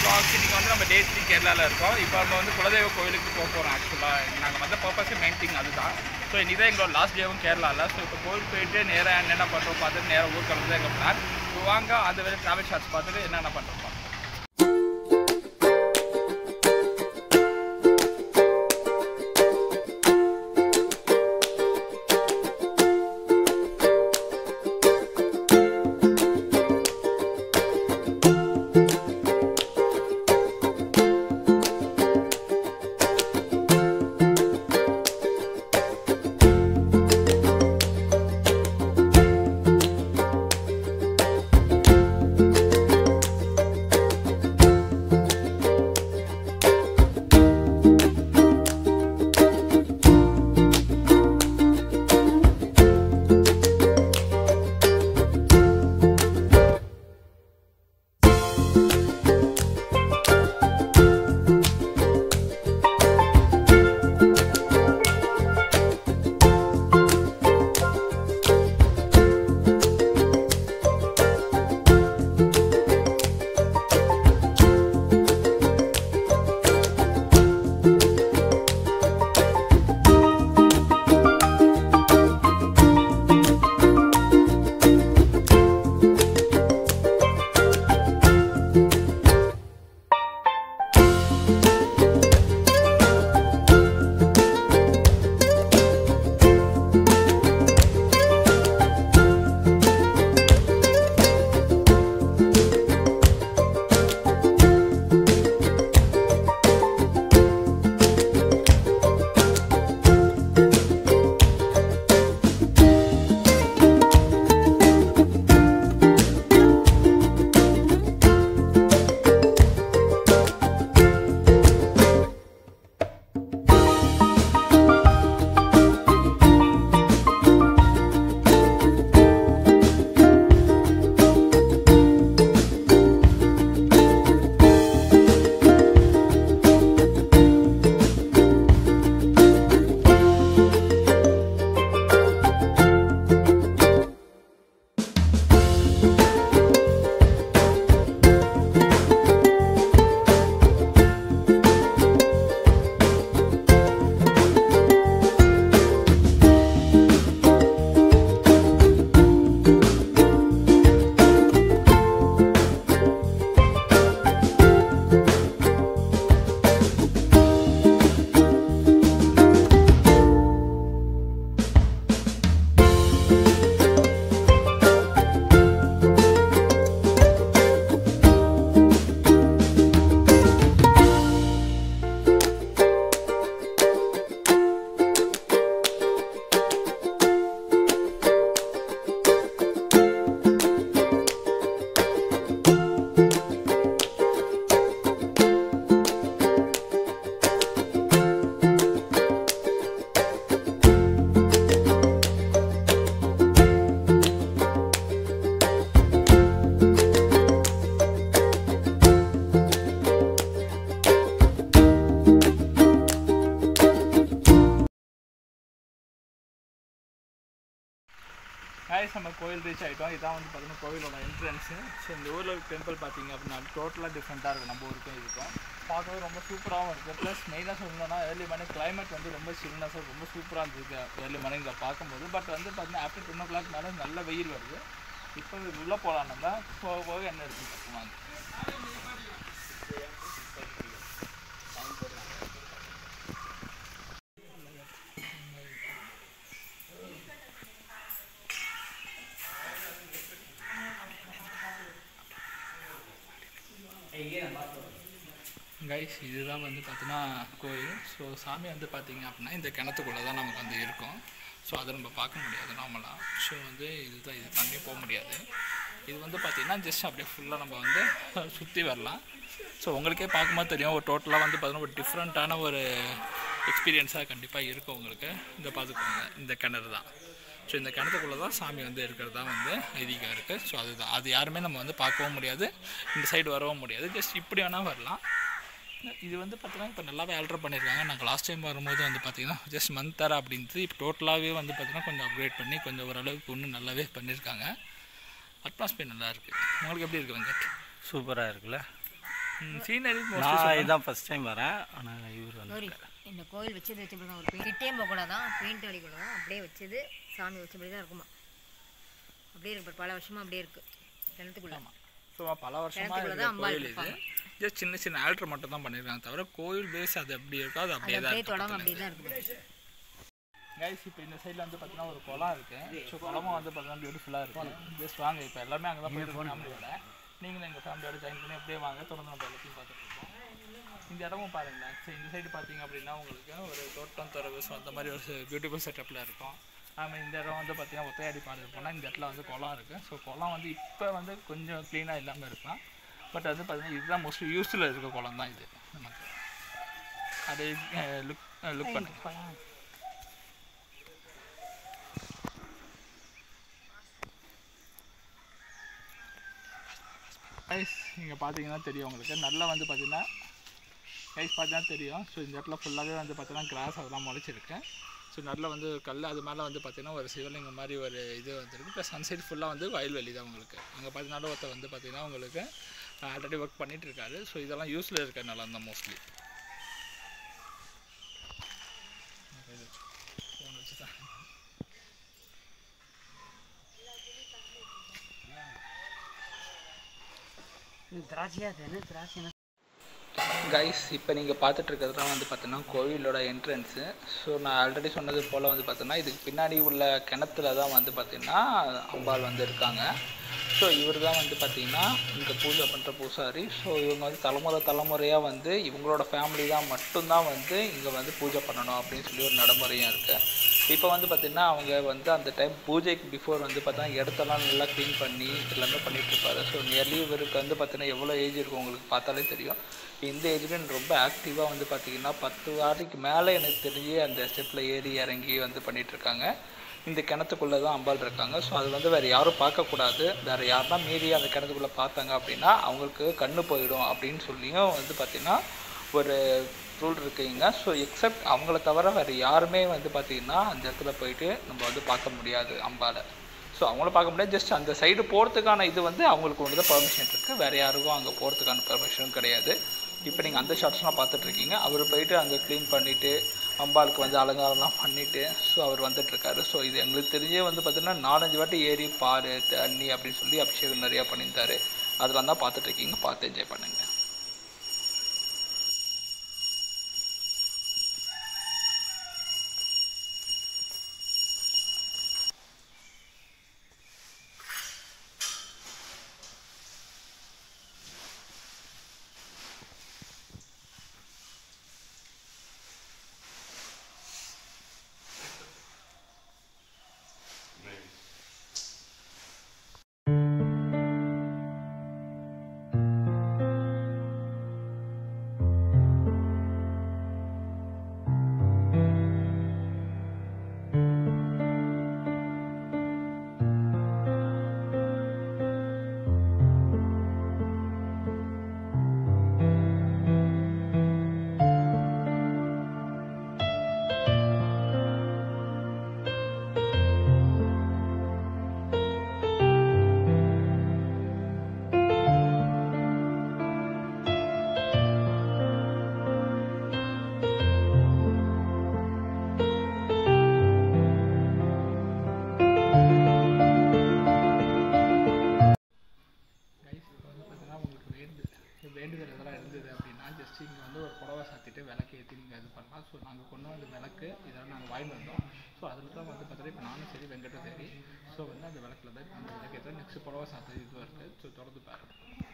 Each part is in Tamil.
vlogs. இன்னைக்கு வந்து நம்ம டே த்ரீ கேரளாவில் இருக்கோம் இப்போ நம்ம வந்து குலதெய்வ கோயிலுக்கு போக போகிறோம் ஆக்சுவலாக நாங்கள் வந்த பர்பஸே மெயின் திங் அதுதான் ஸோ இன்னைக்கு தான் எங்களோட லாஸ்ட் டேவும் கேரளாவில் ஸோ இப்போ கோயில் போயிட்டு நேராக என்னென்ன பண்ணுறோம் பார்த்துட்டு நேராக ஊர் கிளம்புறது எங்கள் பிளான் ஸோ வாங்க அந்த வேலை ட்ராவல் ஷார்ட்ஸ் பார்த்துட்டு என்னென்ன பண்ணுறோம் பார்க்கலாம் ஹாய்ஸ் நம்ம கோயில் ரீச் ஆகிட்டோம் இதான் வந்து பார்த்தீங்கன்னா கோவிலோட என்ட்ரன்ஸு ஸோ இந்த ஊரில் டெம்பிள் பார்த்தீங்க அப்படின்னா டோட்டலாக டிஃப்ரெண்ட்டாக இருக்கும் நம்ம ஊருக்கும் இருக்கும் பார்க்கவே ரொம்ப சூப்பராகவும் இருக்குது ப்ளஸ் மெயினாக சொல்லணும்னா ஏர்லி மார்னிங் கிளைமேட் வந்து ரொம்ப சில்னஸாக ரொம்ப சூப்பராக இருந்தது ஏர்லி மார்னிங் இங்கே பார்க்கும்போது பட் வந்து பார்த்தீங்கன்னா ஆஃப்டர் டென் ஓ கிளாக் மேலே நல்ல வெயில் வருது இப்போ உள்ளே போகலாம் நம்ம போக போக என்ன இருக்குன்னு பார்க்கலாம் கைஸ் இதுதான் வந்து பார்த்தீங்கன்னா கோயில் ஸோ சாமி வந்து பார்த்தீங்க அப்படின்னா இந்த கிணத்துக்குள்ளே தான் நமக்கு வந்து இருக்கும் ஸோ அதை நம்ம பார்க்க முடியாது நார்மலாக ஸோ வந்து இதுதான் இது தண்ணி போக முடியாது இது வந்து பார்த்திங்கன்னா ஜஸ்ட் அப்படியே ஃபுல்லாக நம்ம வந்து சுற்றி வரலாம் ஸோ உங்களுக்கே பார்க்கும்போது தெரியும் ஒரு டோட்டலாக வந்து பார்த்தீங்கன்னா ஒரு டிஃப்ரெண்ட்டான ஒரு எக்ஸ்பீரியன்ஸாக கண்டிப்பாக இருக்கும் உங்களுக்கு இந்த பார்த்துக்கோங்க இந்த கிணறு தான் ஸோ இந்த கிணத்துக்குள்ளே தான் சாமி வந்து இருக்கிறதா வந்து ஐதீகம் இருக்குது ஸோ அதுதான் அது யாருமே நம்ம வந்து பார்க்கவும் முடியாது இந்த சைடு வரவும் முடியாது ஜஸ்ட் இப்படி வேணால் வரலாம் இது வந்து பார்த்தீங்கன்னா இப்போ நல்லாவே ஆல்ட்ரு பண்ணியிருக்காங்க நாங்கள் லாஸ்ட் டைம் வரும்போது வந்து பார்த்தீங்கன்னா ஜஸ்ட் மந்த் அப்படின்ட்டு இப்போ டோட்டலாகவே வந்து பார்த்தீங்கன்னா கொஞ்சம் அப்கிரேட் பண்ணி கொஞ்சம் ஓரளவுக்கு இன்னும் நல்லாவே பண்ணியிருக்காங்க அட்மாஸ்பியர் நல்லா இருக்குது உங்களுக்கு எப்படி இருக்குது வெங்கட் சூப்பராக இருக்குல்ல சீனரி நான் இதான் ஃபர்ஸ்ட் டைம் வரேன் ஆனால் இவர் வந்து சாரி இந்த கோயில் வச்சது வச்சபடி தான் ஒரு பெயிண்ட் கிட்டே போகக்கூடாதான் பெயிண்ட் அடிக்கூடாதான் அப்படியே வச்சது சாமி வச்சபடி தான் இருக்குமா அப்படியே இருக்கு பாரு, பல வருஷமா அப்படியே இருக்கு கிணத்துக்குள்ள ஸோ பல வருஷமாக கிணத்துக்குள்ள இருக்கிற தான் அம்பாள் கோயில் இது இருப்பாங்க. ஜஸ்ட் சின்ன சின்ன ஆல்ட்ரு மட்டும் தான் பண்ணியிருக்காங்க தவிர கோயில் பேஸ் அது எப்படி இருக்கோ அது அது அப்படியே தான் அப்படியே தொடாம இருக்கு அப்படியே தான் இருக்குது கைஸ் இப்போ இந்த சைடில் வந்து பார்த்தீங்கன்னா ஒரு குளம் இருக்குது ஸோ குளமும் வந்து பார்த்தீங்கன்னா பியூட்டிஃபுல்லாக இருக்கும் ஜஸ்ட் வாங்க இப்போ எல்லாமே அங்கே தான் போயிட்டு ஃபேமிலியோட நீங்களும் எங்கள் ஃபேமிலியோட ஜாயின் பண்ணி அப்படியே வாங்க தொடர்ந்து நம்ம எல்லாத்தையும் பார்த்துட்டு இருக்கோம் இந்த இடமும் பாருங்களேன் ஸோ இந்த சைடு பார்த்தீங்க அப்படின்னா உங்களுக்கு ஒரு தோட்டம் துறவு ஸோ அந்த மாதிரி ஒரு பியூட்டிஃபுல் செட்டப்பில் இருக்கும் ஆமாம் இந்த இடம் வந்து பார்த்தீங்கன்னா ஒத்தையாடி பாடு போனால் இந்த இடத்துல வந்து குளம் இருக்குது ஸோ குளம் வந்து இப்போ வந்து கொஞ்சம் க்ளீனாக இல்லாமல் இருக்கலாம் பட் வந்து பார்த்தீங்கன்னா இதுதான் மோஸ்ட்லி யூஸில் இருக்க குளம் தான் இது நமக்கு அது லுக் லுக் பண்ணுங்க கைஸ் இங்கே பார்த்தீங்கன்னா தெரியும் உங்களுக்கு நல்லா வந்து பார்த்தீங்கன்னா கைஸ் பார்த்தீங்கன்னா தெரியும் ஸோ இந்த இடத்துல ஃபுல்லாகவே வந்து பார்த்தீங்கன்னா கிராஸ் அதெல்லாம் முளைச்சிருக்கு ஸோ நல்லா வந்து கல் அது மேலே வந்து பார்த்தீங்கன்னா ஒரு சிவலிங்கம் மாதிரி ஒரு இது வந்துருக்கு ப்ளஸ் சன்சைட் ஃபுல்லாக வந்து வயல்வெளி தான் உங்களுக்கு அங்கே பார்த்தீங்கன்னா ஒருத்தர் வந்து பார்த்தீங்கன்னா உங்களுக்கு ஆல்ரெடி ஒர்க் பண்ணிட்டு இருக்காரு ஸோ இதெல்லாம் யூஸில் இருக்க நிலம் தான் மோஸ்ட்லி ஃபோன் வச்சு தான் கைஸ் இப்போ நீங்கள் பார்த்துட்டு இருக்கிறதுலாம் வந்து பார்த்தீங்கன்னா கோவிலோட என்ட்ரன்ஸு ஸோ நான் ஆல்ரெடி சொன்னது போல் வந்து பார்த்தீங்கன்னா இதுக்கு பின்னாடி உள்ள கிணத்துல தான் வந்து பார்த்தீங்கன்னா அம்பாள் வந்து இருக்காங்க ஸோ இவர் தான் வந்து பார்த்தீங்கன்னா இங்கே பூஜை பண்ணுற பூசாரி ஸோ இவங்க வந்து தலைமுறை தலைமுறையாக வந்து இவங்களோட ஃபேமிலி தான் மட்டும்தான் வந்து இங்கே வந்து பூஜை பண்ணணும் அப்படின்னு சொல்லி ஒரு நடைமுறையும் இருக்குது இப்போ வந்து பார்த்திங்கன்னா அவங்க வந்து அந்த டைம் பூஜைக்கு பிஃபோர் வந்து பார்த்தீங்கன்னா இடத்தெல்லாம் நல்லா க்ளீன் பண்ணி எல்லாமே பண்ணிட்டு இருப்பாரு ஸோ நியர்லி இவருக்கு வந்து பார்த்தீங்கன்னா எவ்வளோ ஏஜ் இருக்கும் உங்களுக்கு பார்த்தாலே தெரியும் இந்த ஏஜ்லேயும் ரொம்ப ஆக்டிவாக வந்து பார்த்தீங்கன்னா பத்து வாரத்துக்கு மேலே எனக்கு தெரிஞ்சு அந்த ஸ்டெப்பில் ஏறி இறங்கி வந்து பண்ணிட்டு இருக்காங்க இந்த கிணத்துக்குள்ளே தான் அம்பாள் இருக்காங்க ஸோ அது வந்து வேறு யாரும் பார்க்கக்கூடாது வேறு யாருன்னா மீறி அந்த கிணத்துக்குள்ளே பார்த்தாங்க அப்படின்னா அவங்களுக்கு கண்ணு போயிடும் அப்படின்னு சொல்லியும் வந்து பார்த்திங்கன்னா ஒரு ரூல் இருக்குங்க ஸோ எக்ஸப்ட் அவங்கள தவிர வேறு யாருமே வந்து பார்த்திங்கன்னா அந்த இடத்துல போயிட்டு நம்ம வந்து பார்க்க முடியாது அம்பாவை ஸோ அவங்கள பார்க்க முடியாது ஜஸ்ட் அந்த சைடு போகிறதுக்கான இது வந்து அவங்களுக்கு ஒன்று தான் பர்மிஷன் இருக்குது வேறு யாருக்கும் அங்கே போகிறதுக்கான பர்மிஷனும் கிடையாது இப்போ நீங்கள் அந்த ஷார்ட்ஸ்லாம் பார்த்துட்ருக்கீங்க அவர் போயிட்டு அங்கே க்ளீன் பண்ணிவிட்டு அம்பாளுக்கு வந்து அலங்காரம்லாம் பண்ணிவிட்டு ஸோ அவர் வந்துட்டுருக்காரு ஸோ இது எங்களுக்கு தெரிஞ்சே வந்து பார்த்திங்கன்னா நாலஞ்சு வாட்டி ஏறி பாரு தண்ணி அப்படின்னு சொல்லி அபிஷேகம் நிறையா பண்ணியிருந்தாரு அதெல்லாம் தான் பார்த்துட்ருக்கீங்க பார்த்து என்ஜாய் பண்ணுங்கள் கைஸ் இப்போ வந்து பார்த்தீங்கன்னா உங்களுக்கு வேண்டு வேண்டுதல் எதெல்லாம் இருந்தது அப்படின்னா ஜஸ்ட் இங்கே வந்து ஒரு புடவை சாத்திட்டு விளக்கு ஏற்றி நீங்கள் இது பண்ணலாம் ஸோ நாங்கள் கொண்டு வந்த விளக்கு இதெல்லாம் நாங்கள் வாங்கி வந்தோம் ஸோ அதில் தான் வந்து பார்த்தீங்கன்னா இப்போ நானும் சரி வெங்கட்டும் சரி ஸோ வந்து அந்த விளக்கில் தான் இப்போ அந்த விளக்கு ஏற்ற நெக்ஸ்ட் புடவை சாத்து இது இருக்குது ஸோ தொடர்ந்து பாருங்க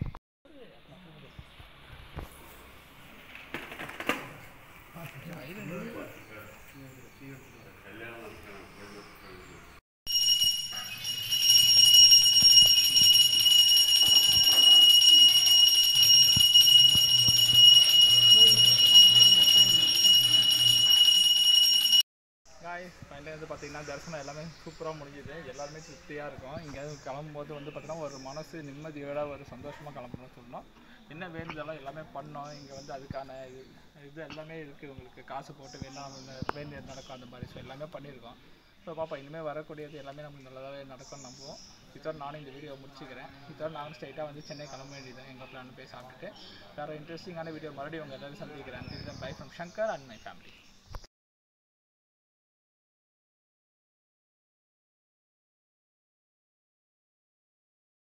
காய்ஸ் ஃபைனலாக வந்து பார்த்தீங்கன்னா தரிசனம் எல்லாமே சூப்பராக முடிஞ்சுது எல்லாருமே திருப்தியாக இருக்கும் இங்கே கிளம்பும்போது வந்து பார்த்தீங்கன்னா ஒரு மனசு நிம்மதியோட ஒரு சந்தோஷமாக கிளம்புறோம்னு சொல்லணும் என்ன வேண்டுதெல்லாம் எல்லாமே பண்ணோம் இங்கே வந்து அதுக்கான இது இது எல்லாமே இருக்குது உங்களுக்கு காசு போட்டு வேணா வேண்டியது நடக்கும் அந்த மாதிரி ஸோ எல்லாமே பண்ணியிருக்கோம் ஸோ பாப்பா இனிமேல் வரக்கூடியது எல்லாமே நமக்கு நல்லதாகவே நடக்கும்னு நம்புவோம் இதோட நானும் இந்த வீடியோ முடிச்சுக்கிறேன் இதோட நானும் ஸ்ட்ரைட்டாக வந்து சென்னை கிளம்ப வேண்டியது எங்கள் பிளான் போய் சாப்பிட்டுட்டு வேறு இன்ட்ரெஸ்டிங்கான வீடியோ மறுபடியும் உங்கள் எல்லாரும் சந்திக்கிறேன் bye from Shankar and my family